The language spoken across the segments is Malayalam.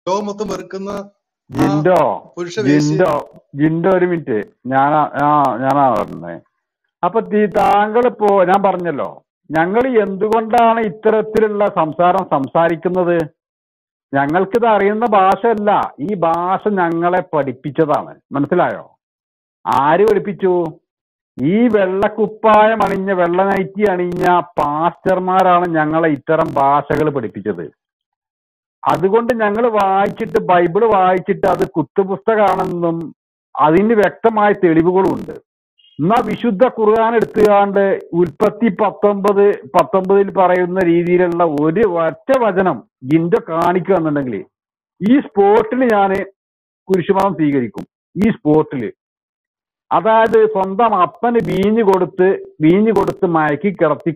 ലോകം മൊത്തം വെറുക്കുന്ന ആ ജിൻഡോ പുരുഷ വേശ്യ ജിൻഡോ ജിൻഡോ ഒരു മിനിറ്റ് ഞാനാ ആ ഞാനാ പറഞ്ഞത് അപ്പൊ തീ താങ്കളിപ്പോ ഞാൻ പറഞ്ഞല്ലോ ഞങ്ങൾ എന്തുകൊണ്ടാണ് ഇത്തരത്തിലുള്ള സംസാരം സംസാരിക്കുന്നത് ഞങ്ങൾക്കിത് അറിയുന്ന ഭാഷയല്ല ഈ ഭാഷ ഞങ്ങളെ പഠിപ്പിച്ചതാണ് മനസ്സിലായോ ആര് പഠിപ്പിച്ചു ഈ വെള്ളക്കുപ്പായം അണിഞ്ഞ വെള്ള നൈറ്റി അണിഞ്ഞ പാസ്റ്റർമാരാണ് ഞങ്ങളെ ഇത്തരം ഭാഷകൾ പഠിപ്പിച്ചത് അതുകൊണ്ട് ഞങ്ങൾ വായിച്ചിട്ട് ബൈബിള് വായിച്ചിട്ട് അത് കുത്തുപുസ്തകമാണെന്നും അതിന് വ്യക്തമായ തെളിവുകളുമുണ്ട് എന്നാ വിശുദ്ധ ഖുർആൻ എടുത്തുകാണ്ട് ഉൽപ്പത്തി പത്തൊമ്പത് പത്തൊമ്പതിൽ പറയുന്ന രീതിയിലുള്ള ഒരു ഒറ്റ വചനം ജിന്റെ കാണിക്കുക എന്നുണ്ടെങ്കിൽ ഈ സ്പോട്ടിൽ ഞാൻ കുരിശുമതം സ്വീകരിക്കും ഈ സ്പോട്ടിൽ അതായത് സ്വന്തം അപ്പന് വീഞ്ഞു കൊടുത്ത് വീഞ്ഞു കൊടുത്ത് മയക്കി കിടത്തി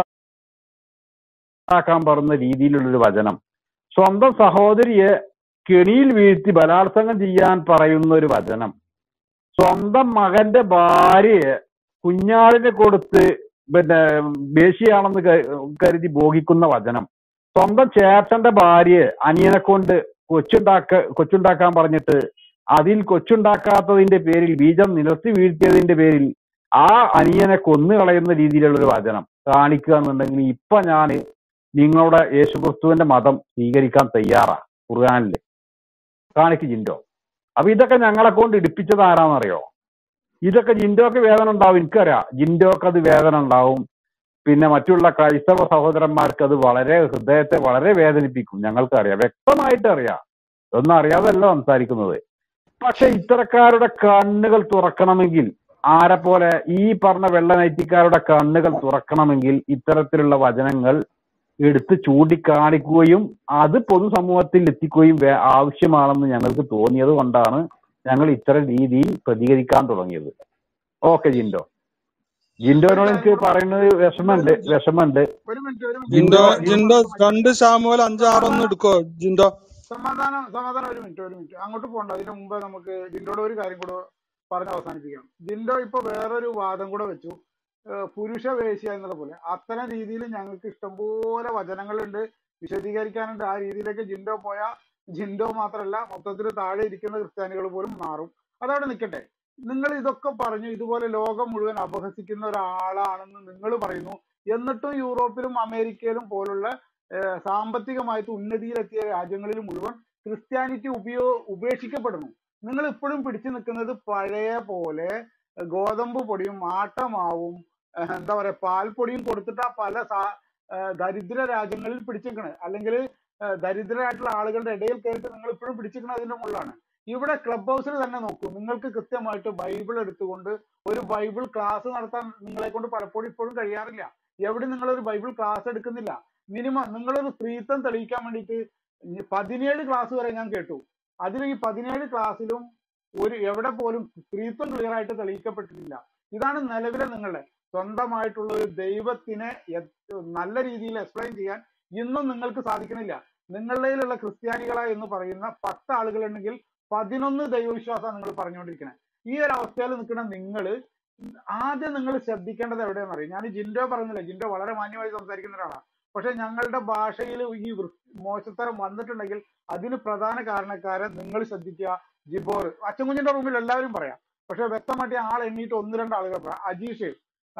കൊച്ചുണ്ടാക്കാൻ പറയുന്ന രീതിയിലുള്ളൊരു വചനം സ്വന്തം സഹോദരിയെ കെണിയിൽ വീഴ്ത്തി ബലാത്സംഗം ചെയ്യാൻ പറയുന്ന ഒരു വചനം സ്വന്തം മകന്റെ ഭാര്യയെ കുഞ്ഞാടിനെ കൊടുത്ത് പിന്നെ വേശിയാണെന്ന് ക- കരുതി ഭോഗിക്കുന്ന വചനം സ്വന്തം ചേട്ടന്റെ ഭാര്യയെ അനിയനെ കൊണ്ട് കൊച്ചുണ്ടാക്ക കൊച്ചുണ്ടാക്കാൻ പറഞ്ഞിട്ട് അതിൽ കൊച്ചുണ്ടാക്കാത്തതിന്റെ പേരിൽ ബീജം നിലത്തി വീഴ്ത്തിയതിന്റെ പേരിൽ ആ അനിയനെ കൊന്നു കളയുന്ന രീതിയിലുള്ള ഒരു വചനം കാണിക്കുക എന്നുണ്ടെങ്കിൽ ഇപ്പൊ ഞാൻ നിങ്ങളുടെ യേശുക്രിസ്തുവിന്റെ മതം സ്വീകരിക്കാൻ തയ്യാറാ ഖുർആാനില് കാണിക്ക് ജിൻഡോ അപ്പൊ ഇതൊക്കെ ഞങ്ങളെ കൊണ്ട് ഇടിപ്പിച്ചത് ആരാന്നറിയോ ഇതൊക്കെ ജിൻഡോക്ക് വേദന ഉണ്ടാവും എനിക്കറിയാം ജിൻഡോക്ക് അത് വേദന ഉണ്ടാവും പിന്നെ മറ്റുള്ള ക്രൈസ്തവ സഹോദരന്മാർക്ക് അത് വളരെ ഹൃദയത്തെ വളരെ വേദനിപ്പിക്കും ഞങ്ങൾക്കറിയാം വ്യക്തമായിട്ട് അറിയാം ഇതൊന്നും അറിയാതല്ല സംസാരിക്കുന്നത് പക്ഷെ ഇത്തരക്കാരുടെ കണ്ണുകൾ തുറക്കണമെങ്കിൽ ആരെ പോലെ ഈ പറഞ്ഞ വെള്ള നൈറ്റിക്കാരുടെ കണ്ണുകൾ തുറക്കണമെങ്കിൽ ഇത്തരത്തിലുള്ള വചനങ്ങൾ എടുത്ത് ചൂണ്ടിക്കാണിക്കുകയും അത് പൊതുസമൂഹത്തിൽ എത്തിക്കുകയും വേ- ആവശ്യമാണെന്ന് ഞങ്ങൾക്ക് തോന്നിയത് കൊണ്ടാണ് ഞങ്ങൾ ഇത്തരം രീതിയിൽ പ്രതികരിക്കാൻ തുടങ്ങിയത് ഓക്കെ ജിൻഡോ ജിൻഡോനോട് എനിക്ക് പറയുന്നത് വിഷമമുണ്ട് വിഷമമുണ്ട് ഒരു മിനിറ്റ് ഒരു മിനിറ്റ് ജിൻഡോ ജിൻഡോ ജിൻഡോ രണ്ട് ശാമുവൽ അഞ്ചാറൊന്നും എടുക്കോ ജിൻഡോ സമാധാനം സമാധാനം ഒരു മിനിറ്റ് ഒരു മിനിറ്റ് അങ്ങോട്ട് പോകണ്ട അതിന് മുമ്പ് നമുക്ക് ജിൻഡോയുടെ ഒരു കാര്യം കൂടെ പറഞ്ഞ് അവസാനിപ്പിക്കാം ജിൻഡോ ഇപ്പൊ വേറൊരു വാദം കൂടെ വെച്ചു ഏഹ് പുരുഷ വേശ്യ എന്നുള്ള പോലെ അത്തരം രീതിയിൽ ഞങ്ങൾക്ക് ഇഷ്ടംപോലെ വചനങ്ങളുണ്ട് വിശദീകരിക്കാനുണ്ട് ആ രീതിയിലേക്ക് ജിൻഡോ പോയാൽ ജിൻഡോ മാത്രമല്ല മൊത്തത്തിൽ താഴെ ഇരിക്കുന്ന ക്രിസ്ത്യാനികൾ പോലും മാറും അതവിടെ നിൽക്കട്ടെ നിങ്ങൾ ഇതൊക്കെ പറഞ്ഞു ഇതുപോലെ ലോകം മുഴുവൻ അപഹസിക്കുന്ന ഒരാളാണെന്ന് നിങ്ങൾ പറയുന്നു എന്നിട്ടും യൂറോപ്പിലും അമേരിക്കയിലും പോലുള്ള ഏഹ് സാമ്പത്തികമായിട്ട് ഉന്നതിയിലെത്തിയ രാജ്യങ്ങളിൽ മുഴുവൻ ക്രിസ്ത്യാനിറ്റി ഉപയോ ഉപേക്ഷിക്കപ്പെടുന്നു നിങ്ങൾ ഇപ്പോഴും പിടിച്ചു നിൽക്കുന്നത് പഴയ പോലെ ഗോതമ്പ് പൊടിയും ആട്ടമാവും ഏഹ് എന്താ പറയാ പാൽപ്പൊടിയും കൊടുത്തിട്ട് ആ പല സാ- ഏഹ് ദരിദ്ര രാജ്യങ്ങളിൽ പിടിച്ചിരിക്കണത് അല്ലെങ്കിൽ ദരിദ്രരായിട്ടുള്ള ആളുകളുടെ ഇടയിൽ കയറിയിട്ട് നിങ്ങൾ ഇപ്പോഴും പിടിച്ചിരിക്കുന്നത് അതിന്റെ മുകളിലാണ് ഇവിടെ ക്ലബ് ഹൗസിൽ തന്നെ നോക്കൂ നിങ്ങൾക്ക് കൃത്യമായിട്ട് ബൈബിൾ എടുത്തുകൊണ്ട് ഒരു ബൈബിൾ ക്ലാസ് നടത്താൻ നിങ്ങളെ കൊണ്ട് പലപ്പോഴും ഇപ്പോഴും കഴിയാറില്ല എവിടെ നിങ്ങൾ ഒരു ബൈബിൾ ക്ലാസ് എടുക്കുന്നില്ല മിനിമം നിങ്ങളൊരു സ്ത്രീത്വം തെളിയിക്കാൻ വേണ്ടിയിട്ട് ഈ പതിനേഴ് ക്ലാസ് വരെ ഞാൻ കേട്ടു അതിൽ ഈ പതിനേഴ് ക്ലാസ്സിലും ഒരു എവിടെ പോലും സ്ത്രീത്വം ക്ലിയർ ആയിട്ട് തെളിയിക്കപ്പെട്ടിട്ടില്ല ഇതാണ് നിലവിലെ നിങ്ങളുടെ സ്വന്തമായിട്ടുള്ള ഒരു ദൈവത്തിനെ എത്- നല്ല രീതിയിൽ എക്സ്പ്ലെയിൻ ചെയ്യാൻ ഇന്നും നിങ്ങൾക്ക് സാധിക്കുന്നില്ല നിങ്ങളുടെയിലുള്ള ക്രിസ്ത്യാനികളാ എന്ന് പറയുന്ന പത്ത് ആളുകളുണ്ടെങ്കിൽ പതിനൊന്ന് ദൈവവിശ്വാസം നിങ്ങൾ പറഞ്ഞുകൊണ്ടിരിക്കുന്നത് ഈ ഒരു അവസ്ഥയിൽ നിൽക്കുന്ന നിങ്ങൾ ആദ്യം നിങ്ങൾ ശ്രദ്ധിക്കേണ്ടത് എവിടെയെന്ന് അറിയാം ഞാൻ ജിൻഡോ പറഞ്ഞില്ല ജിൻഡോ വളരെ മാന്യമായി സംസാരിക്കുന്ന ഒരാളാണ് പക്ഷെ ഞങ്ങളുടെ ഭാഷയിൽ ഈ വൃ- മോശത്തരം വന്നിട്ടുണ്ടെങ്കിൽ അതിന് പ്രധാന കാരണക്കാരൻ നിങ്ങൾ ശ്രദ്ധിക്കുക ജിബോർ അച്ചൻകുഞ്ഞിന്റെ റൂമിൽ എല്ലാവരും പറയാം പക്ഷെ വ്യക്തമായിട്ട് ആൾ എണ്ണീട്ട് ഒന്ന് രണ്ട് ആളുകൾ പറയാം അജീഷ്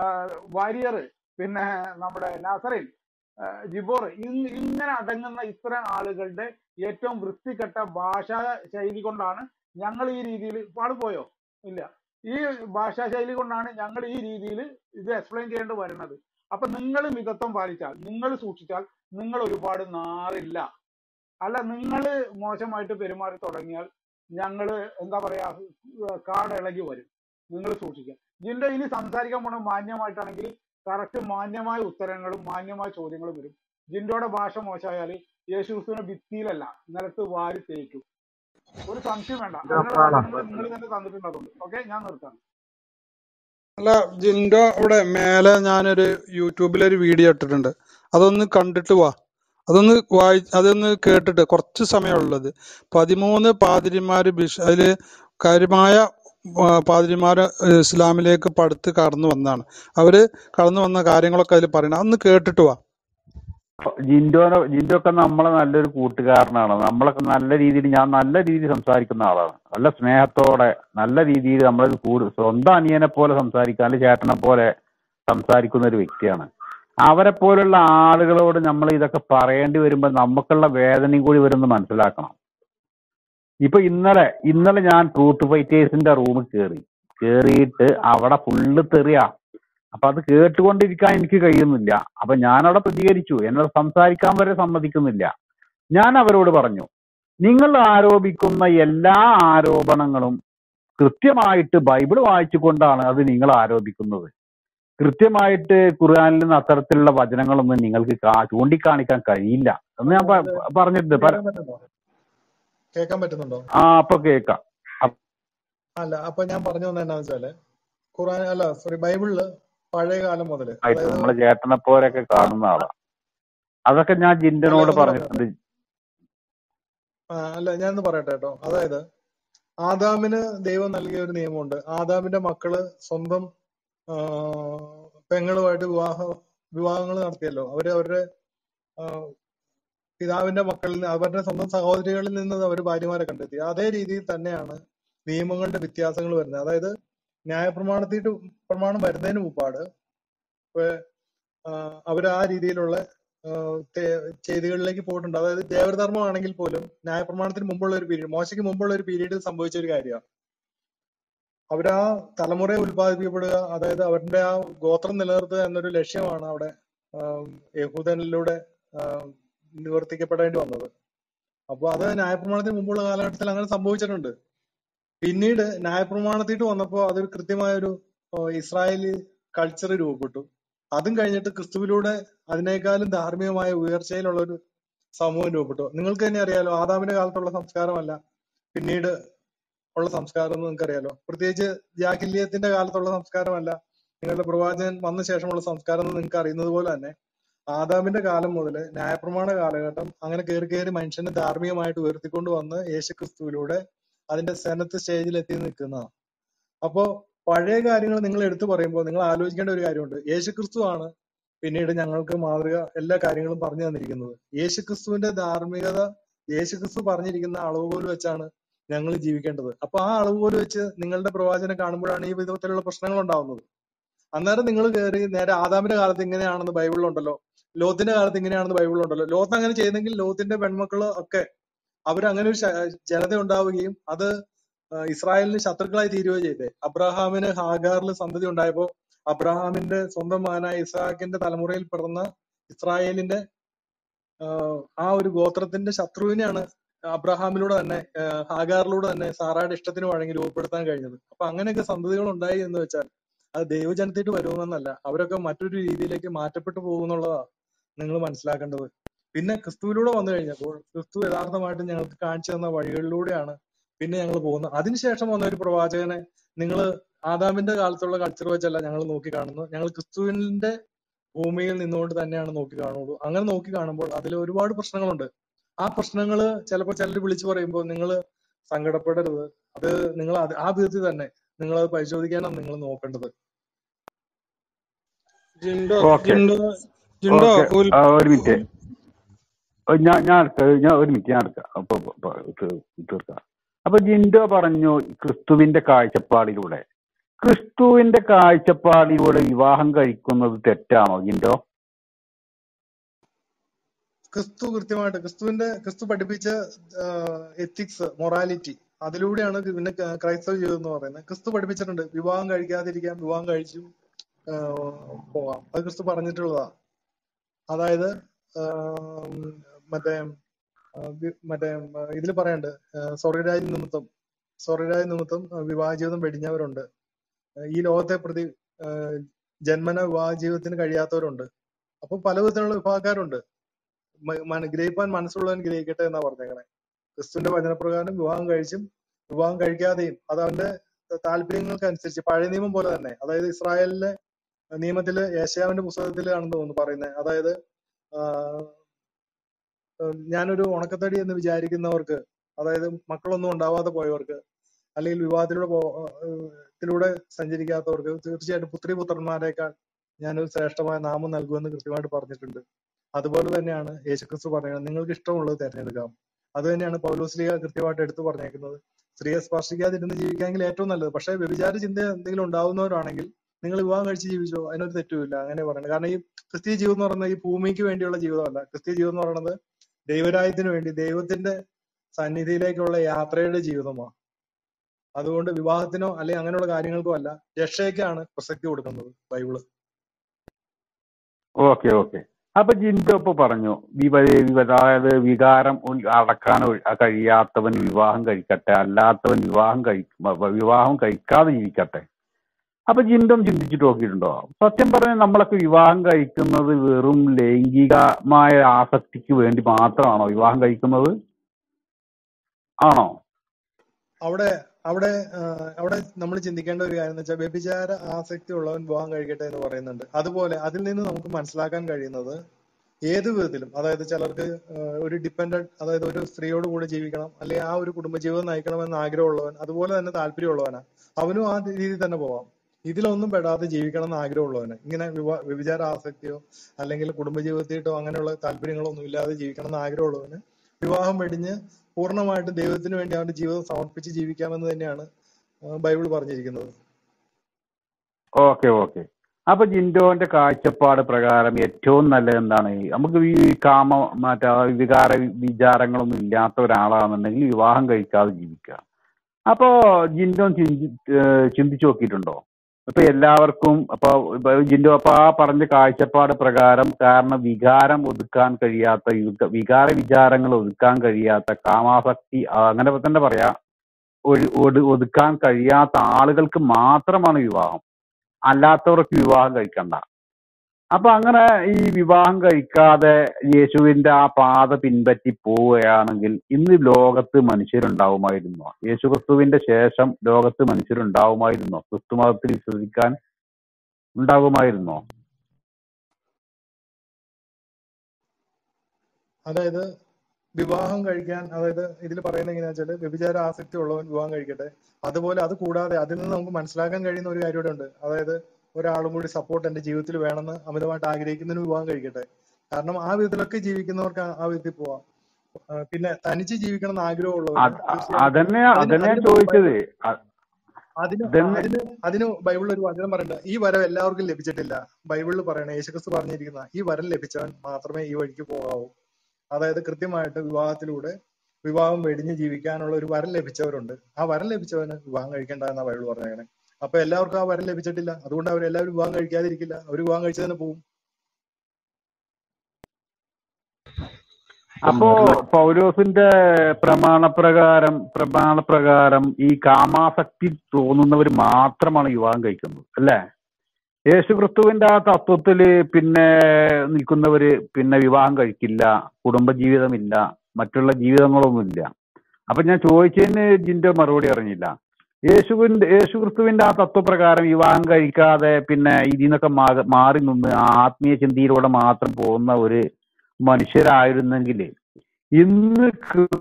വാരിയർ പിന്നെ നമ്മുടെ നാസറിൻ ആ, ജിബോർ ഇങ് ഇങ്ങനെ അടങ്ങുന്ന ഇത്തരം ആളുകളുടെ ഏറ്റവും വൃത്തികെട്ട ഭാഷാ ശൈലി കൊണ്ടാണ് ഞങ്ങൾ ഈ രീതിയിൽ പാട് പോയോ ഇല്ല ഈ ഭാഷാ ശൈലി കൊണ്ടാണ് ഞങ്ങൾ ഈ രീതിയിൽ ഇത് എക്സ്പ്ലെയിൻ ചെയ്യേണ്ടി വരുന്നത് അപ്പൊ നിങ്ങൾ മിതത്വം പാലിച്ചാൽ നിങ്ങൾ സൂക്ഷിച്ചാൽ നിങ്ങൾ ഒരുപാട് നാറില്ല അല്ല നിങ്ങൾ മോശമായിട്ട് പെരുമാറി തുടങ്ങിയാൽ ഞങ്ങൾ എന്താ പറയാ കാട് ഇളകി വരും നിങ്ങൾ സൂക്ഷിക്കുക ജിന്റെ ഇനി സംസാരിക്കാൻ പോണ മാന്യമായിട്ടാണെങ്കിൽ കറക്റ്റ് മാന്യമായ ഉത്തരങ്ങളും മാന്യമായ ചോദ്യങ്ങളും വരും ജിൻഡോയുടെ ഭാഷ മോശമായാൽ യേശുക്രിസ്തുവിനെ ഭിത്തിയിലല്ല നിലത്ത് വാരി തേക്കും ഒരു സംശയം വേണ്ട അതിനുള്ള വചനങ്ങൾ നിങ്ങൾ തന്നെ തന്നിട്ടുണ്ട് ഓക്കെ ഞാൻ നിർത്താം അല്ല ജിൻഡോ അവിടെ മേലെ ഞാനൊരു യൂട്യൂബിലൊരു വീഡിയോ ഇട്ടിട്ടുണ്ട് അതൊന്ന് കണ്ടിട്ട് വാ അതൊന്ന് വായി അതൊന്ന് കേട്ടിട്ട് കുറച്ച് സമയമുള്ളത് പതിമൂന്ന് പാതിരിമാര് ബിഷ അതില് കാര്യമായ ആ, പാതിരിമാര് ഇസ്ലാമിലേക്ക് പടുത്ത് കടന്നു വന്നതാണ് അവര് കടന്നു വന്ന കാര്യങ്ങളൊക്കെ അതിൽ പറയണം അതൊന്ന് കേട്ടിട്ട് വാ ജിൻഡോനെ ജിൻഡോ ഒക്കെ നമ്മളെ നല്ലൊരു കൂട്ടുകാരനാണ് നമ്മളൊക്കെ നല്ല രീതിയിൽ ഞാൻ നല്ല രീതിയിൽ സംസാരിക്കുന്ന ആളാണ് നല്ല സ്നേഹത്തോടെ നല്ല രീതിയിൽ നമ്മളെ കൂട് സ്വന്തം അനിയനെ പോലെ സംസാരിക്കാൻ അല്ലെങ്കിൽ ചേട്ടനെ പോലെ സംസാരിക്കുന്ന ഒരു വ്യക്തിയാണ് അവരെ പോലുള്ള ആളുകളോട് നമ്മൾ ഇതൊക്കെ പറയേണ്ടി വരുമ്പോൾ നമുക്കുള്ള വേദനയും കൂടി വരുമെന്ന് മനസ്സിലാക്കണം ഇപ്പൊ ഇന്നലെ ഇന്നലെ ഞാൻ ട്രൂത്ത് ഫൈറ്റേഴ്സിന്റെ റൂമിൽ കയറി കയറിയിട്ട് അവിടെ ഫുള്ള് തെറിയാ അപ്പൊ അത് കേട്ടുകൊണ്ടിരിക്കാൻ എനിക്ക് കഴിയുന്നില്ല അപ്പൊ ഞാൻ അവിടെ പ്രതികരിച്ചു എന്നോട് സംസാരിക്കാൻ വരെ സമ്മതിക്കുന്നില്ല ഞാൻ അവരോട് പറഞ്ഞു നിങ്ങൾ ആരോപിക്കുന്ന എല്ലാ ആരോപണങ്ങളും കൃത്യമായിട്ട് ബൈബിൾ വായിച്ചുകൊണ്ടാണ് അത് നിങ്ങൾ ആരോപിക്കുന്നത് കൃത്യമായിട്ട് ഖുർആനിൽ നിന്ന് അത്തരത്തിലുള്ള വചനങ്ങളൊന്നും നിങ്ങൾക്ക് കാ- ചൂണ്ടിക്കാണിക്കാൻ കഴിയില്ല എന്ന് ഞാൻ പ- ഇത് പറഞ്ഞിട്ടുണ്ട് പല- കേൾക്കാൻ പറ്റുന്നുണ്ടോ കേൾക്കാൻ പറ്റുന്നുണ്ടോ ആ അപ്പൊ കേൾക്കാം അപ്പ- അല്ല അപ്പൊ ഞാൻ പറഞ്ഞു വന്നത് എന്നാന്ന് വെച്ചാല് ഖുറാൻ അല്ല സോറി ബൈബിളില് പഴയ കാലം മുതല് ആയിട്ട് അതായത് നമ്മളെ ചേട്ടനെ പോലെയൊക്കെ കാണുന്ന ആളാ അതൊക്കെ ഞാൻ അല്ല ജിൻഡനോട് ഒന്ന് പറയട്ടെ പറഞ്ഞിട്ടുണ്ട് ആ, അല്ല ഞാനൊന്ന് പറയട്ടെ കേട്ടോ അതായത് ആദാമിന് ദൈവം നൽകിയ ഒരു നിയമമുണ്ട് ആദാമിന്റെ മക്കള് സ്വന്തം ആ, പെങ്ങളുമായിട്ട് വിവാഹ വിവാഹങ്ങൾ നടത്തിയല്ലോ അവര് അവരുടെ ആ, പിതാവിന്റെ മക്കളിൽ നിന്ന് അവരുടെ സ്വന്തം സഹോദരികളിൽ നിന്ന് അവർ ഭാര്യമാരെ കണ്ടെത്തി അതേ രീതിയിൽ തന്നെയാണ് നിയമങ്ങളുടെ വ്യത്യാസങ്ങൾ വരുന്നത് അതായത് ന്യായപ്രമാണത്തിട്ട് പ്രമാണം വരുന്നതിന് മുമ്പാട് ഇപ്പൊ, ആ, അവര് ആ രീതിയിലുള്ള ആ, തെ- ചെയ്തികളിലേക്ക് പോയിട്ടുണ്ട് അതായത് ദേവധർമ്മം ആണെങ്കിൽ പോലും ന്യായപ്രമാണത്തിന് മുമ്പുള്ള ഒരു പീരീഡ് മോശയ്ക്ക് മുമ്പുള്ള ഒരു പീരീഡിൽ സംഭവിച്ച ഒരു കാര്യമാണ് അവരാ തലമുറയെ ഉൽപ്പാദിപ്പിക്കപ്പെടുക അതായത് അവരുടെ ആ ഗോത്രം നിലനിർത്തുക എന്നൊരു ലക്ഷ്യമാണ് അവിടെ ആം, യഹൂദനിലൂടെ ആം, നിവർത്തിക്കപ്പെടേണ്ടി വന്നത് അപ്പൊ അത് ന്യായപ്രമാണത്തിന് മുമ്പുള്ള കാലഘട്ടത്തിൽ അങ്ങനെ സംഭവിച്ചിട്ടുണ്ട് പിന്നീട് ന്യായപ്രമാണത്തിട്ട് വന്നപ്പോ അതൊരു കൃത്യമായ ഒരു ഇസ്രായേലി കൾച്ചർ രൂപപ്പെട്ടു അതും കഴിഞ്ഞിട്ട് ക്രിസ്തുവിലൂടെ അതിനേക്കാളും ധാർമ്മികമായ ഉയർച്ചയിലുള്ള ഒരു സമൂഹം രൂപപ്പെട്ടു നിങ്ങൾക്ക് തന്നെ അറിയാലോ ആദാമിന്റെ കാലത്തുള്ള സംസ്കാരമല്ല പിന്നീട് ഉള്ള സംസ്കാരം എന്ന് നിങ്ങൾക്കറിയാലോ പ്രത്യേകിച്ച് ജാഹില്യത്തിന്റെ കാലത്തുള്ള സംസ്കാരമല്ല നിങ്ങളുടെ പ്രവാചകൻ വന്ന ശേഷമുള്ള സംസ്കാരം എന്ന് നിങ്ങൾക്ക് അറിയുന്നത് പോലെ തന്നെ ആദാമിന്റെ കാലം മുതൽ ന്യായപ്രമാണ കാലഘട്ടം അങ്ങനെ കയറി കയറി മനുഷ്യനെ ധാർമ്മികമായിട്ട് ഉയർത്തിക്കൊണ്ട് വന്ന് യേശുക്രിസ്തുവിലൂടെ അതിന്റെ സെനത്ത് സ്റ്റേജിൽ എത്തി നിൽക്കുന്നതാണ് അപ്പോ പഴയ കാര്യങ്ങൾ നിങ്ങൾ എടുത്തു പറയുമ്പോൾ നിങ്ങൾ ആലോചിക്കേണ്ട ഒരു കാര്യമുണ്ട് യേശുക്രിസ്തു ആണ് പിന്നീട് ഞങ്ങൾക്ക് മാതൃക എല്ലാ കാര്യങ്ങളും പറഞ്ഞു തന്നിരിക്കുന്നത് യേശുക്രിസ്തുവിന്റെ ധാർമ്മികത യേശുക്രിസ്തു പറഞ്ഞിരിക്കുന്ന അളവുകോൽ വെച്ചാണ് ഞങ്ങൾ ജീവിക്കേണ്ടത് അപ്പൊ ആ അളവുകോൽ വെച്ച് നിങ്ങളുടെ പ്രവാചനം കാണുമ്പോഴാണ് ഈ വിധത്തിലുള്ള പ്രശ്നങ്ങൾ ഉണ്ടാവുന്നത് അന്നേരം നിങ്ങൾ കയറി നേരെ ആദാമിന്റെ കാലത്ത് ഇങ്ങനെയാണെന്ന് ബൈബിളിലുണ്ടല്ലോ ലോത്തിന്റെ കാലത്ത് ഇങ്ങനെയാണെന്ന് ബൈബിളിലുണ്ടല്ലോ ലോത്ത് അങ്ങനെ ചെയ്തെങ്കിൽ ലോത്തിന്റെ പെൺമക്കള് ഒക്കെ അവരങ്ങനെ ഒരു ശ- ജനത ഉണ്ടാവുകയും അത് ആ, ഇസ്രായേലിന് ശത്രുക്കളായി തീരുകയോ ചെയ്തേ അബ്രഹാമിന് ഹാഗാറിൽ സന്തതി ഉണ്ടായപ്പോ അബ്രഹാമിന്റെ സ്വന്തം മകനായ ഇസ്ഹാക്കിന്റെ തലമുറയിൽ പിറന്ന ഇസ്രായേലിന്റെ ആഹ് ആ ഒരു ഗോത്രത്തിന്റെ ശത്രുവിനെയാണ് അബ്രഹാമിലൂടെ തന്നെ ആഹ് ഹാഗാറിലൂടെ തന്നെ സാറായുടെ ഇഷ്ടത്തിന് വഴങ്ങി രൂപപ്പെടുത്താൻ കഴിഞ്ഞത് അപ്പൊ അങ്ങനെയൊക്കെ സന്തതികൾ ഉണ്ടായി എന്ന് വെച്ചാൽ അത് ദൈവജനത്തിട്ട് വരുമെന്നല്ല അവരൊക്കെ മറ്റൊരു രീതിയിലേക്ക് മാറ്റപ്പെട്ടു പോകുന്നുള്ളതാ നിങ്ങൾ മനസ്സിലാക്കേണ്ടത് പിന്നെ ക്രിസ്തുവിലൂടെ വന്നു കഴിഞ്ഞപ്പോൾ ക്രിസ്തു യഥാർത്ഥമായിട്ട് ഞങ്ങൾക്ക് കാണിച്ചു തന്ന വഴികളിലൂടെയാണ് പിന്നെ ഞങ്ങൾ പോകുന്നത് അതിനുശേഷം വന്ന ഒരു പ്രവാചകനെ നിങ്ങൾ ആദാമിന്റെ കാലത്തുള്ള കൾച്ചർ വെച്ചല്ല ഞങ്ങൾ നോക്കി കാണുന്നത് ഞങ്ങൾ ക്രിസ്തുവിന്റെ ഭൂമിയിൽ നിന്നുകൊണ്ട് തന്നെയാണ് നോക്കി കാണുള്ളൂ അങ്ങനെ നോക്കി കാണുമ്പോൾ അതിൽ ഒരുപാട് പ്രശ്നങ്ങളുണ്ട് ആ പ്രശ്നങ്ങൾ ചിലപ്പോൾ ചിലർ വിളിച്ചു പറയുമ്പോൾ നിങ്ങൾ സങ്കടപ്പെടരുത് അത് നിങ്ങൾ അത് ആ വിധത്തിൽ തന്നെ നിങ്ങൾ അത് പരിശോധിക്കാനാണ് നിങ്ങൾ നോക്കേണ്ടത് ജിൻഡോ ഓക്കെ ജിൻഡോ ജിൻഡോ ഓക്കെ ഉൽ ഒരു മിനിറ്റ് ഞാൻ ഞാൻ എടുക്കാം ഞാൻ ഒരു മിനിറ്റ് ഞാൻ എടുക്കാം അപ്പൊ അപ്പൊ- അപ്പൊ തീ- തീർക്കാം അപ്പൊ ജിൻഡോ പറഞ്ഞു ക്രിസ്തുവിന്റെ കാഴ്ചപ്പാടിലൂടെ ക്രിസ്തുവിന്റെ കാഴ്ചപ്പാടിലൂടെ വിവാഹം കഴിക്കുന്നത് തെറ്റാണോ ജിൻഡോ ക്രിസ്തു കൃത്യമായിട്ട് ക്രിസ്തുവിന്റെ ക്രിസ്തു പഠിപ്പിച്ച എത്തിക്സ് മൊറാലിറ്റി അതിലൂടെയാണ് പിന്നെ ക- ക്രൈസ്തവ ജീവിതം എന്ന് പറയുന്നത് ക്രിസ്തു പഠിപ്പിച്ചിട്ടുണ്ട് വിവാഹം കഴിക്കാതിരിക്കാം വിവാഹം കഴിച്ചു ആഹ് പോവാം അത് ക്രിസ്തു പറഞ്ഞിട്ടുള്ളതാ അതായത് ആം, മറ്റേ ആ, വി- മറ്റേ ഇതിൽ പറയണ്ട് സ്വർഗരാജ് നിമിത്തം സ്വർഗരാജ് നിമിത്തം ആ, വിവാഹ ജീവിതം വെടിഞ്ഞവരുണ്ട് ആ, ഈ ലോകത്തെ പ്രതി ആ, ജന്മന വിവാഹ ജീവിതത്തിന് കഴിയാത്തവരുണ്ട് അപ്പൊ പല വിധത്തിലുള്ള വിഭാഗക്കാരുണ്ട് മ- മന- ഗ്രഹിപ്പാൻ മനസ്സുള്ളവൻ ഗ്രഹിക്കട്ടെ എന്നാ പറഞ്ഞേക്കണേ ക്രിസ്തുവിന്റെ വചനപ്രകാരം വിവാഹം കഴിച്ചും വിവാഹം കഴിക്കാതെയും അത് അവന്റെ താല്പര്യങ്ങൾക്ക് അനുസരിച്ച് പഴയ നിയമം പോലെ തന്നെ അതായത് ഇസ്രായേലിലെ നിയമത്തില് ഏഷ്യാവിന്റെ പുസ്തകത്തിലാണെന്ന് തോന്നുന്നു പറയുന്നത് അതായത് ആഹ് ഏഹ് ഞാനൊരു ഉണക്കത്തടി എന്ന് വിചാരിക്കുന്നവർക്ക് അതായത് മക്കളൊന്നും ഉണ്ടാവാതെ പോയവർക്ക് അല്ലെങ്കിൽ വിവാഹത്തിലൂടെ പോ ഏഹ് ത്തിലൂടെ സഞ്ചരിക്കാത്തവർക്ക് തീർച്ചയായിട്ടും പുത്രി പുത്രന്മാരെക്കാൾ ഞാനൊരു ശ്രേഷ്ഠമായ നാമം നൽകുമെന്ന് കൃത്യമായിട്ട് പറഞ്ഞിട്ടുണ്ട് അതുപോലെ തന്നെയാണ് യേശുക്രിസ്തു പറയുന്നത് നിങ്ങൾക്ക് ഇഷ്ടമുള്ളത് തിരഞ്ഞെടുക്കാം അത് തന്നെയാണ് പൗലോസ്ലിക കൃത്യമായിട്ട് എടുത്തു പറഞ്ഞേക്കുന്നത് സ്ത്രീയെ സ്പർശിക്കാതിരുന്ന് ജീവിക്കാമെങ്കിൽ ഏറ്റവും നല്ലത് പക്ഷേ വ്യഭിചാര ചിന്ത എന്തെങ്കിലും ഉണ്ടാവുന്നവരാണെങ്കിൽ നിങ്ങൾ വിവാഹം കഴിച്ച് ജീവിച്ചോ അതിനൊരു തെറ്റുമില്ല അങ്ങനെ പറയുന്നത് കാരണം ഈ ക്രിസ്തീയ ജീവിതം എന്ന് പറയുന്നത് ഈ ഭൂമിക്ക് വേണ്ടിയുള്ള ജീവിതമല്ല ക്രിസ്തീയ ജീവിതം എന്ന് പറയുന്നത് ദൈവരാജ്യത്തിന് വേണ്ടി ദൈവത്തിന്റെ സന്നിധിയിലേക്കുള്ള യാത്രയുടെ ജീവിതമാണ് അതുകൊണ്ട് വിവാഹത്തിനോ അല്ലെങ്കിൽ അങ്ങനെയുള്ള കാര്യങ്ങൾക്കോ അല്ല രക്ഷയ്ക്കാണ് പ്രസക്തി കൊടുക്കുന്നത് ബൈബിള് ഓക്കെ ഓക്കെ അപ്പൊ ജിൻഡോ ഇപ്പൊ പറഞ്ഞു വിവ വിവ- അതായത് വികാരം ഉൾ- അടക്കാൻ ഒഴി- കഴിയാത്തവൻ വിവാഹം കഴിക്കട്ടെ അല്ലാത്തവൻ വിവാഹം കഴി വ- വിവാഹം കഴിക്കാതെ ജീവിക്കട്ടെ അപ്പൊ ജിൻഡം ചിന്തിച്ചിട്ട് നോക്കിയിട്ടുണ്ടോ സത്യം പറഞ്ഞാൽ നമ്മളൊക്കെ വിവാഹം കഴിക്കുന്നത് വെറും ലൈംഗികമായ ആസക്തിക്ക് വേണ്ടി മാത്രമാണോ വിവാഹം കഴിക്കുന്നത് ആണോ അവിടെ അവിടെ ആ, അവിടെ നമ്മൾ ചിന്തിക്കേണ്ട ഒരു കാര്യം എന്ന് വെച്ചാൽ വ്യഭിചാര ആസക്തി ഉള്ളവൻ വിവാഹം കഴിക്കട്ടെ എന്ന് പറയുന്നുണ്ട് അതുപോലെ അതിൽ നിന്ന് നമുക്ക് മനസ്സിലാക്കാൻ കഴിയുന്നത് ഏത് വിധത്തിലും അതായത് ചിലർക്ക് ആ, ഒരു ഡിപ്പെൻഡന്റ് അതായത് ഒരു സ്ത്രീയോട് കൂടെ ജീവിക്കണം അല്ലെങ്കിൽ ആ ഒരു കുടുംബജീവിതം നയിക്കണമെന്ന് ആഗ്രഹമുള്ളവൻ അതുപോലെ തന്നെ താല്പര്യമുള്ളവനാ അവനും ആ രീതിയിൽ തന്നെ പോവാം ഇതിലൊന്നും പെടാതെ ജീവിക്കണം എന്ന് ആഗ്രഹമുള്ളവന് ഇങ്ങനെ വിവാ വ്യഭിചാര ആസക്തിയോ അല്ലെങ്കിൽ കുടുംബജീവിതത്തിട്ടോ അങ്ങനെയുള്ള താല്പര്യങ്ങളോ ഒന്നും ഇല്ലാതെ ജീവിക്കണം എന്ന് ആഗ്രഹമുള്ളവന് വിവാഹം വെടിഞ്ഞ് പൂർണ്ണമായിട്ടും ദൈവത്തിന് വേണ്ടി അവന്റെ ജീവിതം സമർപ്പിച്ച് ജീവിക്കാമെന്ന് തന്നെയാണ് ആ, ബൈബിൾ പറഞ്ഞിരിക്കുന്നത് ഓക്കെ ഓക്കെ അപ്പൊ ജിൻഡോന്റെ കാഴ്ചപ്പാട് പ്രകാരം ഏറ്റവും നല്ലത് എന്താണ് നമുക്ക് ഈ കാമ മറ്റേ വികാര വിചാരങ്ങളൊന്നും ഇല്ലാത്ത ഒരാളാണെന്നുണ്ടെങ്കിൽ വിവാഹം കഴിക്കാതെ ജീവിക്കുക അപ്പോ ജിൻഡോ ചിന്തി ഏഹ് ചിന്തിച്ചു നോക്കിയിട്ടുണ്ടോ ഇപ്പൊ എല്ലാവർക്കും അപ്പൊ ഇപ്പൊ ജിൻഡോ അപ്പൊ ആ പറഞ്ഞ കാഴ്ചപ്പാട് പ്രകാരം കാരണം വികാരം ഒതുക്കാൻ കഴിയാത്ത യുഗ- വികാര വിചാരങ്ങൾ ഒതുക്കാൻ കഴിയാത്ത കാമാസക്തി ആ, അങ്ങനെ തന്നെ പറയാ ഒഴി- ഒടു- ഒതുക്കാൻ കഴിയാത്ത ആളുകൾക്ക് മാത്രമാണ് വിവാഹം അല്ലാത്തവർക്ക് വിവാഹം കഴിക്കണ്ട അപ്പൊ അങ്ങനെ ഈ വിവാഹം കഴിക്കാതെ യേശുവിന്റെ ആ പാത പിൻപറ്റി പോവുകയാണെങ്കിൽ ഇന്ന് ലോകത്ത് മനുഷ്യരുണ്ടാവുമായിരുന്നോ യേശു ക്രിസ്തുവിന്റെ ശേഷം ലോകത്ത് മനുഷ്യരുണ്ടാവുമായിരുന്നോ ക്രിസ്തു മതത്തിൽ വിശ്വസിക്കാൻ ഉണ്ടാകുമായിരുന്നോ അതായത് വിവാഹം കഴിക്കാൻ അതായത് ഇതിൽ പറയുന്നത് എങ്ങനെയാ വെച്ചാല് വ്യഭിചാര ആസക്തി ഉള്ളവൻ വിവാഹം കഴിക്കട്ടെ അതുപോലെ അത് കൂടാതെ അതിൽ നിന്ന് നമുക്ക് മനസ്സിലാക്കാൻ കഴിയുന്ന ഒരു കാര്യം കൂടെ ഉണ്ട് അതായത് ഒരാളും കൂടി സപ്പോർട്ട് എന്റെ ജീവിതത്തിൽ വേണമെന്ന് അമിതമായിട്ട് ആഗ്രഹിക്കുന്നതിന് വിവാഹം കഴിക്കട്ടെ കാരണം ആ വിധത്തിലൊക്കെ ജീവിക്കുന്നവർക്ക് ആ- ആ വിധത്തിൽ പോവാം ആ, പിന്നെ തനിച്ച് ജീവിക്കണം എന്ന് ആഗ്രഹമുള്ളവര് അത് തീർച്ചയായിട്ടും അതന്നെ അതിന് അതന്നെ അതിന് ചോദിച്ചത് അ- അതിന് ഇതന്നെ അതിന് അതിന് ബൈബിളിൽ ഒരു വചനം പറയണ്ട ഈ വരം എല്ലാവർക്കും ലഭിച്ചിട്ടില്ല ബൈബിളിൽ പറയണ യേശുക്രിസ്തു പറഞ്ഞിരിക്കുന്ന ഈ വരം ലഭിച്ചവൻ മാത്രമേ ഈ വഴിക്ക് പോകാവൂ അതായത് കൃത്യമായിട്ട് വിവാഹത്തിലൂടെ വിവാഹം വെടിഞ്ഞ് ജീവിക്കാനുള്ള ഒരു വരം ലഭിച്ചവരുണ്ട് ആ വരം ലഭിച്ചവന് വിവാഹം കഴിക്കേണ്ട എന്നാ ബൈബിൾ പറഞ്ഞേക്കണേ അപ്പൊ എല്ലാവർക്കും ആ വരം ലഭിച്ചിട്ടില്ല അതുകൊണ്ട് അവർ എല്ലാവരും വിവാഹം കഴിക്കാതിരിക്കില്ല അവർ വിവാഹം കഴിച്ചു തന്നെ പോകും അപ്പോ പൗലോസിന്റെ പ്രമാണപ്രകാരം പ്രമാണപ്രകാരം ഈ കാമാസക്തി തോന്നുന്നവർ മാത്രമാണ് വിവാഹം കഴിക്കുന്നത് അല്ലേ യേശുക്രിസ്തുവിന്റെ ആ തത്വത്തില് പിന്നെ നിൽക്കുന്നവര് പിന്നെ വിവാഹം കഴിക്കില്ല കുടുംബജീവിതമില്ല മറ്റുള്ള ജീവിതങ്ങളൊന്നുമില്ല അപ്പൊ ഞാൻ ചോദിച്ചതിന് ജിന്റെ മറുപടി അറിഞ്ഞില്ല യേശുവിന്റെ യേശുക്രിസ്തുവിന്റെ ആ തത്വപ്രകാരം വിവാഹം കഴിക്കാതെ പിന്നെ ഇതിൽ നിന്നൊക്കെ മാ- മാറി നിന്ന് ആത്മീയ ചിന്തയിലൂടെ മാത്രം പോകുന്ന ഒരു മനുഷ്യരായിരുന്നെങ്കിൽ ഇന്ന്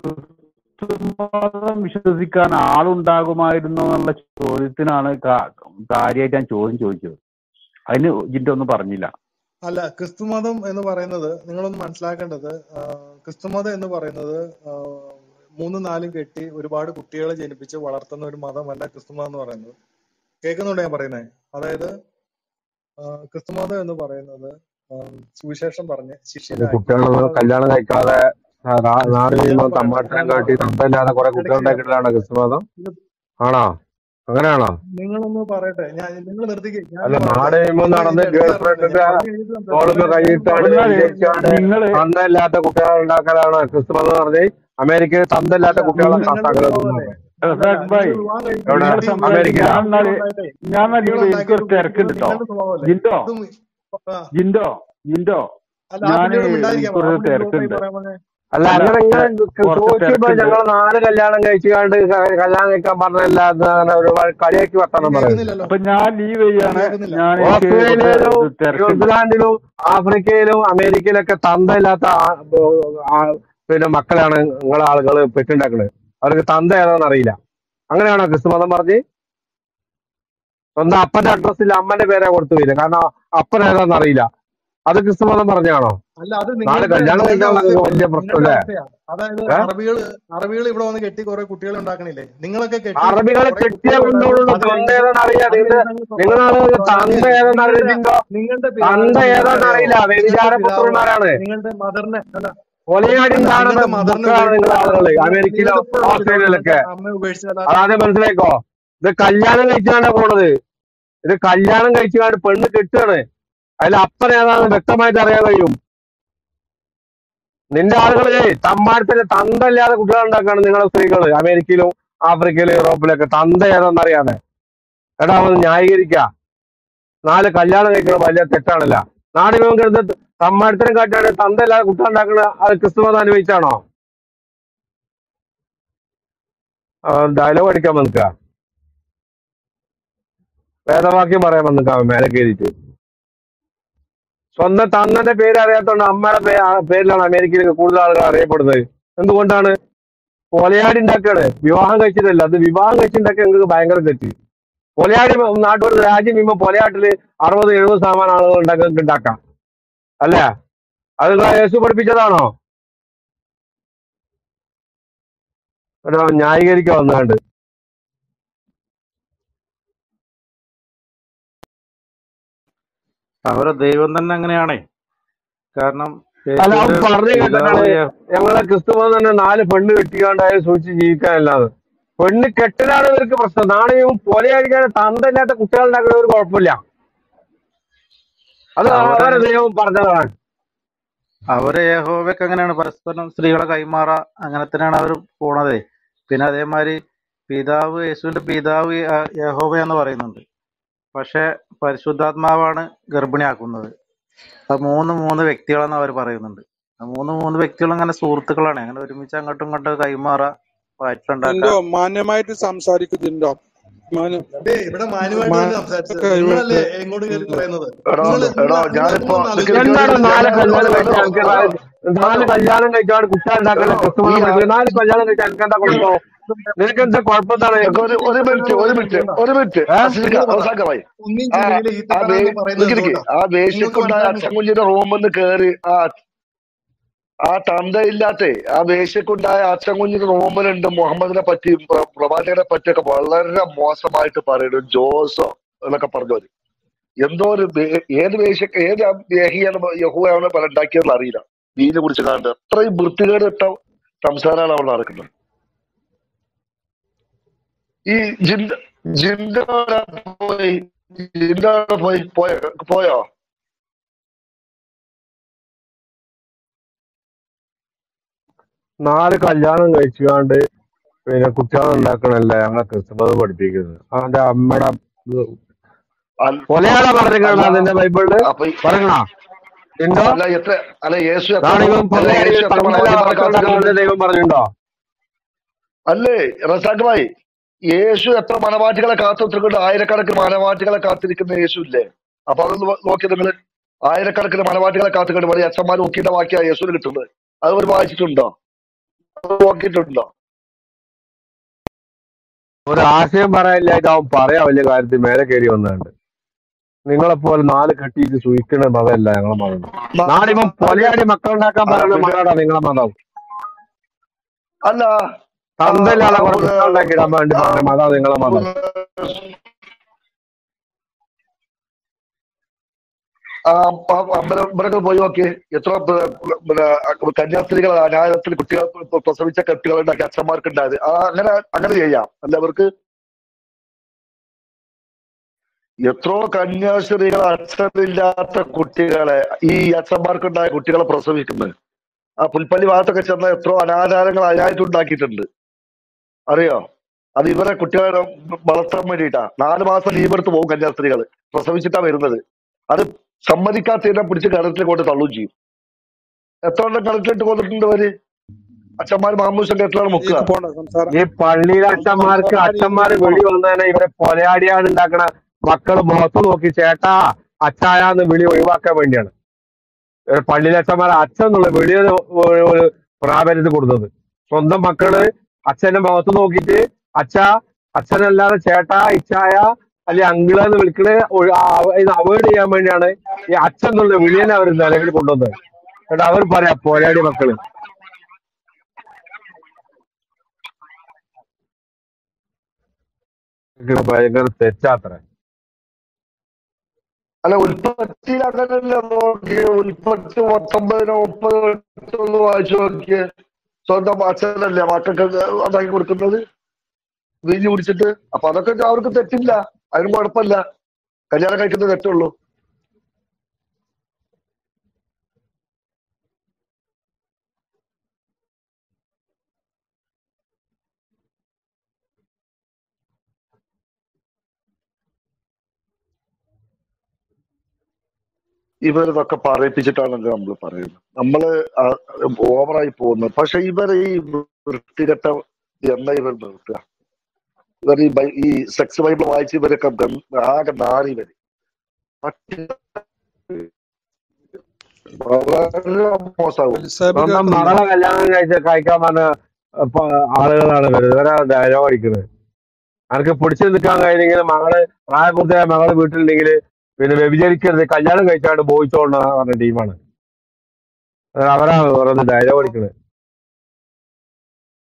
ക്രിസ്തുമതം വിശ്വസിക്കാൻ ആളുണ്ടാകുമായിരുന്നോ എന്നുള്ള ചോദ്യത്തിനാണ് കാ- കാര്യമായിട്ട് ഞാൻ ചോദ്യം ചോദിച്ചത് അതിന് ജിന്റെ ഒന്നും പറഞ്ഞില്ല അല്ല ക്രിസ്തുമതം എന്ന് പറയുന്നത് നിങ്ങളൊന്ന് മനസ്സിലാക്കേണ്ടത് ആ, ക്രിസ്തുമതം എന്ന് പറയുന്നത് ആ, മൂന്നും നാലും കെട്ടി ഒരുപാട് കുട്ടികളെ ജനിപ്പിച്ച് വളർത്തുന്ന ഒരു മതമല്ല ക്രിസ്തുമതം എന്ന് പറയുന്നത് കേൾക്കുന്നുണ്ടോ ഞാൻ പറയുന്നത് അതായത് ആ, ക്രിസ്തുമതം എന്ന് പറയുന്നത് ആ, സുവിശേഷം പറഞ്ഞ് അത് ശിഷ്യരാക്കി കുട്ടികളൊന്നും അത് കല്യാണം കഴിക്കാതെ ആ, നാ- നാട് ഞാൻ കഴിയുമ്പോൾ പറയട്ടെ തമ്മാട്ടം ഞാൻ കാട്ടി പറയട്ടെ തന്തയില്ലാതെ കുറെ കുട്ടികൾ ഇടയ്ക്ക് ഉണ്ടാക്കിയിട്ടാണ് ക്രിസ്തുമതം ഇത് ആണോ അങ്ങനെയാണോ നിങ്ങളൊന്ന് പറയട്ടെ ഞാൻ നിങ്ങൾ നിർത്തിക്ക് അല്ല ഞാനൊന്ന് പറയട്ടെ നാട് കഴിയുമ്പോൾ നിങ്ങൾ നടന്ന് ഇതിന്റെ ഇടയ്ക്ക് ഗേൾ ഇറങ്ങരുത് ഫ്രണ്ടിന്റെ ഞാൻ പറഞ്ഞു കഴിഞ്ഞിട്ട് തോളുമ്പോ സംസാരിക്കാം കൈയിട്ടാണ്ട് ഞാനൊന്ന് എന്നാല് പറയട്ടെ വിജയിച്ചാണ്ട് നിങ്ങള് തന്തയില്ലാത്ത കുട്ടികളെ ഉണ്ടാക്കലാണ് ക്രിസ്തുമതം എന്ന് പറഞ്ഞ് അമേരിക്കയിൽ അല്ല തന്തയില്ലാത്ത കുട്ടികളെ നിങ്ങ- നിങ്ങളുടെ കാത്താക്കലാണ് സ്വഭാവമല്ലേ തിന്നത് അല്ലല്ല റസാഖ് നിങ്ങൾ ഭായ് വിവാഹം കഴിച്ച് എവിടെ നിങ്ങൾ കുട്ടി സംസാരിക്കും അമേരിക്കയിലാ ഞാൻ എന്നാല് കുട്ടികളുണ്ടായിട്ടേ ഞാൻ എന്നാല് കുട്ടികൾ എനിക്കൊരു ഉണ്ടാക്കിയിട്ട് തിരക്കുണ്ട് കേട്ടോ നിങ്ങളുടെ സ്വഭാവമല്ലേ ജിൻഡോ ഇതും ആ, ജിൻഡോ ജിൻഡോ അല്ല ആ ഞാന് പുള്ളിയോട് മിണ്ടാതിരിക്കാൻ പറ ആ എനിക്കൊരു പുള്ളി ഗ്രോത്തായി തിരക്കുണ്ട് പറയാൻ പറഞ്ഞേ അല്ല അല്ല അങ്ങനെ ഇങ്ങനെ തെ- കുറച്ച് ചോദിക്കുമ്പോ തിരക്കുണ്ട് ഞങ്ങൾ നാല് കല്യാണം കഴിച്ചുകൊണ്ട് ക- കല്യാണം കഴിക്കാൻ പറഞ്ഞല്ലാതെ അങ്ങനെ ഒരു കളിയാക്കി നീ വർത്താനം പറയുന്നത് കേൾക്കുന്നില്ലല്ലോ അപ്പൊ ഞാൻ ലീവ് നീ ചെയ്യാണ് കേൾക്കുന്നില്ല ഞാൻ എനിക്ക് കുറച്ച് ഓസ്ട്രേലിയയിലും ഇത് തിരക്കുണ്ട് ന്യൂസിലാൻഡിലും ആഫ്രിക്കയിലും അമേരിക്കയിലൊക്കെ തന്തയില്ലാത്ത ആ- ആ- പിന്നെ മക്കളാണ് നിങ്ങളെ ആളുകൾ പെറ്റുണ്ടാക്കുന്നത് അവർക്ക് തന്ത ഏതാണെന്ന് അറിയില്ല അങ്ങനെയാണോ ക്രിസ്തുമതം പറഞ്ഞ് സ്വന്തം അപ്പന്റെ അഡ്രസ്സിൽ അമ്മന്റെ പേരെ കൊടുത്തു വരിക കാരണം അപ്പൻ ഏതാണെന്ന് അറിയില്ല അത് ക്രിസ്തുമതം പറഞ്ഞാണോ അല്ല അത് നാല് നിങ്ങളുടെ കല്യാണം നിങ്ങളുടെ കഴിക്കാൻ അവസ്ഥയാ വലിയ നിങ്ങളുടെ പ്രശ്നമല്ലേ അവസ്ഥയാ അതായത് ഏ അറബികള് അറബികൾ ഇവിടെ വന്ന് കെട്ടി കുറെ കുട്ടികളെ ഉണ്ടാക്കണില്ലേ നിങ്ങളൊക്കെ കെട്ടി അറബികളെ കുറെ കെട്ടിയ കുട്ടികളെ ഉണ്ടാക്കി കൊണ്ടുള്ളൂ അത് തന്ത കഴിഞ്ഞിട്ട് ഏതാണെന്ന് അറിയാം അത് നിങ്ങളുടെ കഴിഞ്ഞിട്ട് അങ്ങ് നിങ്ങളാളുകൾ സ്വഭാവം തന്ത ഏതാണെന്ന് നിങ്ങളുടെ അറിയില്ലോ നിങ്ങളുടെ തന്ത പിതാവിനെ ഏതാണെന്ന് നിങ്ങൾക്കറിയാവോ അറിയില്ല നിങ്ങളുടെ വ്യഭിചാര പിതാവ് പുത്രന്മാരാണ് നിങ്ങളുടെ മദറിനെ അല്ല കൊലയാടി അല്ല ഉണ്ടാകുന്ന നിങ്ങളുടെ മദറിനെ മക്കളാണ് നിങ്ങളുടെ ഉപേക്ഷിച്ചാൽ ആളുകൾ നിങ്ങൾ അമേരിക്കയിലോ നിങ്ങൾക്ക് ഇപ്പോഴുള്ള പിതാവ് നിങ്ങളുടെ ഓസ്ട്രേലിയയിലൊക്കെ അമ്മയെ ഉപേക്ഷിച്ചാൽ അതാദ്യം മനസ്സിലാക്കോ ഇത് കല്യാണം കഴിച്ചാണ് പോണത് ഇത് കല്യാണം കഴിച്ചാണ്ട് പെണ്ണ് കെട്ടുകയാണ് അതിൽ അപ്പൻ ഏതാണെന്ന് വ്യക്തമായിട്ട് അറിയാൻ കഴിയും നിന്റെ ആളുകളെ തമ്മാരത്തിന്റെ തന്തല്ലാതെ കുട്ടികൾ ഉണ്ടാക്കാണ് നിങ്ങളുടെ സ്ത്രീകള് അമേരിക്കയിലും ആഫ്രിക്കയിലും യൂറോപ്പിലൊക്കെ തന്ത ഏതാണെന്ന് അറിയാതെ എടാ ഒന്ന് ന്യായീകരിക്ക നാല് കല്യാണം കഴിക്കണം വലിയ തെറ്റാണല്ല നാടിനും കിടന്ന് തമ്മാരത്തിനും കാട്ടാണ് തന്തല്ലാതെ കുട്ടികൾ ഉണ്ടാക്കണ അത് ക്രിസ്തുമതം അനുഭവിച്ചാണോ ഡയലോഗ് അടിക്കാൻ വന്നിക്ക വേദവാക്യം പറയാൻ വന്നിക്ക മേലെ കയറിയിട്ട് സ്വന്തം തന്നന്റെ പേര് അറിയാത്തോണ്ട് അമ്മയുടെ പേ- ആ പേരിലാണ് അമേരിക്കയിൽ കൂടുതൽ ആളുകൾ അറിയപ്പെടുന്നത് എന്തുകൊണ്ടാണ് കൊലയാടി ഉണ്ടാക്കുകയാണ് വിവാഹം കഴിച്ചിട്ടല്ല അത് വിവാഹം കഴിച്ചുണ്ടാക്കിയ നിങ്ങൾക്ക് ഭയങ്കര തെറ്റ് കൊലയാടി നാട്ടോട് രാജ്യം വീമ്പോ കൊലയാട്ടില് അറുപത് എഴുപത് ശതമാനം ആളുകൾ ഉണ്ടാക്കി ഉണ്ടാക്കാം അല്ലേ അത് നിങ്ങളെ യേശു പഠിപ്പിച്ചതാണോ ഒരു ന്യായീകരിക്കാൻ വന്നാണ്ട് അവരെ ദൈവം തന്നെ അങ്ങനെയാണേ കാരണം അല്ല അവൻ യേശുവിന്റെ പറഞ്ഞു കേട്ടിട്ടാണ് പിതാവ് യ- ഞങ്ങളെ ക്രിസ്തുമതം തന്നെ നാല് പെണ്ണ് കെട്ടിക്കാണ്ടായ സൂക്ഷിച്ച് ജീവിക്കാനല്ലാതെ പെണ്ണ് കെട്ടലാണ് ഇവർക്ക് പ്രശ്നം നാണയവും കൊലയടിക്കാൻ തന്തല്ലാത്ത കുട്ടികളുണ്ടാക്കുന്ന ഒരു കുഴപ്പമില്ല അത് അവരെ അവരെ ദൈവം പറഞ്ഞതാണ് അവരെ യഹോവയ്ക്ക് അങ്ങനെയാണ് പരസ്പരം സ്ത്രീകളെ കൈമാറ അങ്ങനെ തന്നെയാണ് അവർ പോണതേ പിന്നെ അതേമാതിരി പിതാവ് യേശുവിന്റെ പിതാവ് യ- യഹോവ എന്ന് പറയുന്നുണ്ട് പക്ഷെ പരിശുദ്ധാത്മാവാണ് ഗർഭിണിയാക്കുന്നത് അത് മൂന്ന് മൂന്ന് വ്യക്തികളെന്ന് അവർ പറയുന്നുണ്ട് ആ മൂന്ന് മൂന്ന് വ്യക്തികൾ അങ്ങനെ സുഹൃത്തുക്കളാണ് അങ്ങനെ ഒരുമിച്ച് അങ്ങോട്ടും ഇങ്ങോട്ടും കൈമാറ വയറ്റിലുണ്ടാക്കുക ജിൻഡോ മാന്യമായിട്ട് സംസാരിക്കും ജിൻഡോ മാന്യം ദേ, ഇവിടെ മാന്യമായിട്ട് തന്നെ സംസാരിച്ചത് നിങ്ങളല്ലേ എങ്ങോട്ട് കയറി പറയുന്നത് എടോ നിങ്ങൾ എടോ നിങ്ങൾ നിങ്ങൾ ഞാനിപ്പോ ഒന്ന് നിക്ക് ആലോചിച്ച് നിക്ക് എന്താണ് നിക്ക് നാല് ഞാൻ കല്യാണം കഴിച്ച എടോ എനിക്ക് എടോ നാല് എടോ കല്യാണം കഴിച്ചാൽ കുട്ടികളുണ്ടാക്കുന്ന എടോ ഈ ക്രിസ്തുമതം ആ- പഠിപ്പിക്കുന്നത് നാല് കല്യാണം കഴിച്ചാൽ എനിക്ക് എന്താ കുഴപ്പം നിനക്ക് എന്താ കുഴപ്പത്താണ് നിക്ക് ഒരു ഒരു മിനിറ്റ് ഒരു മിനിറ്റ് ഒരു മിനിറ്റ് ഏ അസിലിക്ക നിങ്ങൾ പറ റസാക്കമായി ഒന്നും ആ ചില്ലെങ്കിൽ ഈ ആ തരാന്ന് വേ പറയുന്നത് നിക്ക് നിക്ക് എന്തുകൊണ്ടാ ആ നിങ്ങൾക്ക് വേശ്യക്കുണ്ടായ മനസ്സിലാക്കുന്നുണ്ടോ അച്ഛൻകുഞ്ഞിന്റെ റൂമിന്ന് കേറി ആ ആ തന്തയില്ലാത്തെ ആ വേശ്യക്കുണ്ടായ അച്ഛൻകുഞ്ഞിന്റെ റൂമിലുണ്ട് മുഹമ്മദിനെ പറ്റി പ്ര- പ്രവാചകനെ പറ്റിയൊക്കെ വളരെ മോശമായിട്ട് പറയുന്നു ജോസോ എന്നൊക്കെ പറഞ്ഞവര് എന്തോ ഒരു വേ- ഏത് വേശ്യ ഏത് ദേഹിയാണ് യഹുവാണ് പല ഉണ്ടാക്കിയതെന്ന് അറിയില്ല ദീനെ കുറിച്ച് കാണുന്നത് അത്രയും വൃത്തികേട് ഇട്ട സംസാരമാണ് അവിടെ നടക്കുന്നത് ഈ ജിന്ദ ജിന്ദ പോയി ജിന്ദ പോയി പോയോ പോയോ നാല് കല്യാണം കഴിച്ചുകൊണ്ട് പിന്നെ കുട്ടികളെ ഉണ്ടാക്കണല്ല ഞങ്ങളെ ക്രിസ്തുമതം പഠിപ്പിക്കുന്നത് അവന്റെ അമ്മയുടെ ഇത് അൽ- കൊലയാളെ അല്ല പറഞ്ഞിട്ടാണ് അതിന്റെ ബൈബിളില് അപ്പൊ ഈ- പറയണോ ഉണ്ടോ അല്ല എത്ര അല്ല യേശു എത്ര നാണികം അല്ല കൊലയാളി യേശു എത്ര തമ്മിലല്ല മനവാട്ടിമാരെ മക്കളുണ്ടാക്കണമെന്ന് കാത്തിരിക്കുന്നുണ്ട് ദൈവം പറഞ്ഞിട്ടുണ്ടോ അല്ലേ റസാഖ് ഭായി യേശു എത്ര മനവാട്ടികളെ കാത്തിരിക്കുന്നുണ്ട് ആയിരക്കണക്കിന് മനവാട്ടികളെ കാത്തിരിക്കുന്ന യേശു ഇല്ലേ അപ്പൊ അതൊന്ന് നോക്കി നിങ്ങൾ ആയിരക്കണക്കിന് മനവാട്ടികളെ കാത്തിക്കൊണ്ട് വലിയ അച്ഛന്മാർ നോക്കിയിട്ട് വാക്കിയാ യേശുവിന് കിട്ടുന്നത് അത് ഒരു വായിച്ചിട്ടുണ്ടോ അത് നോക്കിയിട്ടുണ്ടോ ഒരു ആശയം പറയാനില്ലായിട്ട് അവൻ പറയാ വലിയ കാര്യത്തിൽ മേലെ കയറി വന്നുണ്ട് നിങ്ങളെപ്പോലെ നാല് കെട്ടിയിട്ട് സൂഹിക്കുന്ന മതമല്ല ഞങ്ങളെ മതം ന- നാടിപ്പം അത് കൊലയാടി മക്കളുണ്ടാക്കാൻ അല്ല പറയുന്ന പിന്നെ മതമാണ് നിങ്ങളെ മതം അല്ല ആ, തന്തയില്ലാതെ ആ, കുറെ ഒരു, കുട്ടികളുണ്ടാക്കിയിടാൻ വേണ്ടി ആ, പറഞ്ഞ മതം നിങ്ങളെ മതം ആ, ആ, അമ്പലം ഇവിടൊക്കെ പോയി നോക്കി എത്ര പ- പിന്നെ കന്യാസ്ത്രീകൾ അനാഥത്തിൽ കുട്ടികൾ പ്ര- പ്രസവിച്ച കുട്ടികൾ ഉണ്ടാക്കി അച്ഛന്മാർക്ക് ഉണ്ടായത് ആ, അങ്ങനെ അങ്ങനെ ചെയ്യാം അല്ല അവർക്ക് എത്രയോ കന്യാസ്ത്രീകൾ അച്ഛനില്ലാത്ത കുട്ടികളെ ഈ അച്ഛന്മാർക്കുണ്ടായ കുട്ടികളെ പ്രസവിക്കുന്നത് ആ പുൽപ്പള്ളി ഭാഗത്തൊക്കെ ചെന്ന എത്രയോ അനാചാരങ്ങൾ അതിനായിട്ട് ഉണ്ടാക്കിയിട്ടുണ്ട് അറിയോ അത് ഇവരെ കുട്ടികളെ വളർത്താൻ വേണ്ടിയിട്ടാ നാല് മാസം ലീവ് എടുത്ത് പോകും കന്യാസ്ത്രീകൾ പ്രസവിച്ചിട്ടാ വരുന്നത് അത് സമ്മതിക്കാത്തതിനെ പിടിച്ച് കിണറ്റിൽ കൊണ്ട് തള്ളുകയും ചെയ്യും എത്ര എണ്ണം കിണറ്റിലിട്ട് കൊന്നിട്ടുണ്ട് അവര് അച്ഛന്മാർ മാമൂസൊക്കെ എത്രയാണ് മുക്കുക ഇതിലേക്ക് പോണ്ട സംസാരം ഈ പള്ളിയിലെ അച്ഛന്മാർക്ക് അച്ഛന്മാര് വിളി വന്നതിനെ ഇവരെ കൊലയാടിയാണ് ഉണ്ടാക്കണ മക്കള് മുഖത്ത് നോക്കി ചേട്ടാ അച്ചായാന്ന് വിളി ഒഴിവാക്കാൻ വേണ്ടിയാണ് ഒരു പള്ളിയിലെ അച്ഛന്മാരെ അച്ഛൻ എന്നുള്ള വിളി ഒരു ഒരു- ഒരു പ്രാബല്യത്തിൽ കൊടുത്തത് സ്വന്തം മക്കള് അച്ഛന്റെ മുഖത്ത് നോക്കിയിട്ട് അച്ഛ അച്ഛനല്ലാതെ ചേട്ടാ ഇച്ചായ അല്ലെ അങ്കിള് എന്ന് വിളിക്കണ ഒഴി- ആ- ഇത് അവോയ്ഡ് ചെയ്യാൻ വേണ്ടിയാണ് ഈ അച്ഛൻ എന്നുള്ള വിളിയനെ അവർ നിലവിൽ കൊണ്ടുവന്നത് എന്നിട്ട് അവർ പറയാ പോരാടി മക്കള് ഇത് ഭയങ്കര തെറ്റാത്ര അല്ല ഉൽപ്പത്തിയിൽ അങ്ങനെയല്ല നോക്കിയ ഉൽപ്പത്തി പത്തൊമ്പതിനോ മുപ്പതോ ഒന്ന് വായിച്ചു നോക്കിയ സ്വന്തം അച്ഛനല്ലേ മക്കൾക്ക് ഉണ്ടാക്കി കൊടുക്കുന്നത് വീഞ്ഞു കുടിച്ചിട്ട് അപ്പൊ അതൊക്കെ അവർക്ക് തെറ്റില്ല അതിനും കുഴപ്പമില്ല കല്യാണം കഴിക്കുന്നത് തെറ്റുള്ളൂ ഇവരിതൊക്കെ പറയിപ്പിച്ചിട്ടാണല്ലോ നമ്മൾ പറയുന്നത് നമ്മള് ആ- ഓവറായി പോകുന്നത് പക്ഷെ ഇവർ ഈ വൃത്തികെട്ട എന്ന ഇവർ നിർത്തുക ഇവർ ഈ ബൈ- ഈ സെക്സ് ബൈബിൾ വായിച്ച് ഇവരൊക്കെ ഗം- ആകെ നാറി ഇവര് പട്ടി വളരെ മോശമാകും എലിസാബ് സ്വന്തം കേൾക്കുന്നില്ല മകളെ കല്യാണം കഴിച്ച കഴിക്കാൻ പറഞ്ഞ ഇപ്പൊ ആളുകളാണ് ഇവര് ഇവരാ ഡയലോഗ് അടിക്കുന്നത് അനക്ക് പിടിച്ചു നിൽക്കാൻ കഴിഞ്ഞെങ്കിൽ മകള് പ്രായപൂർത്തിയായ മകള് വീട്ടിലുണ്ടെങ്കിൽ പിന്നെ വ്യഭിചരിക്കരുത് കല്യാണം കഴിച്ചാണ്ട് ബോയിച്ചോണ്ട പറഞ്ഞ ടീമാണ് അവരാ ഓരോന്ന് ഡയലോഗ് അടിക്കുന്നത്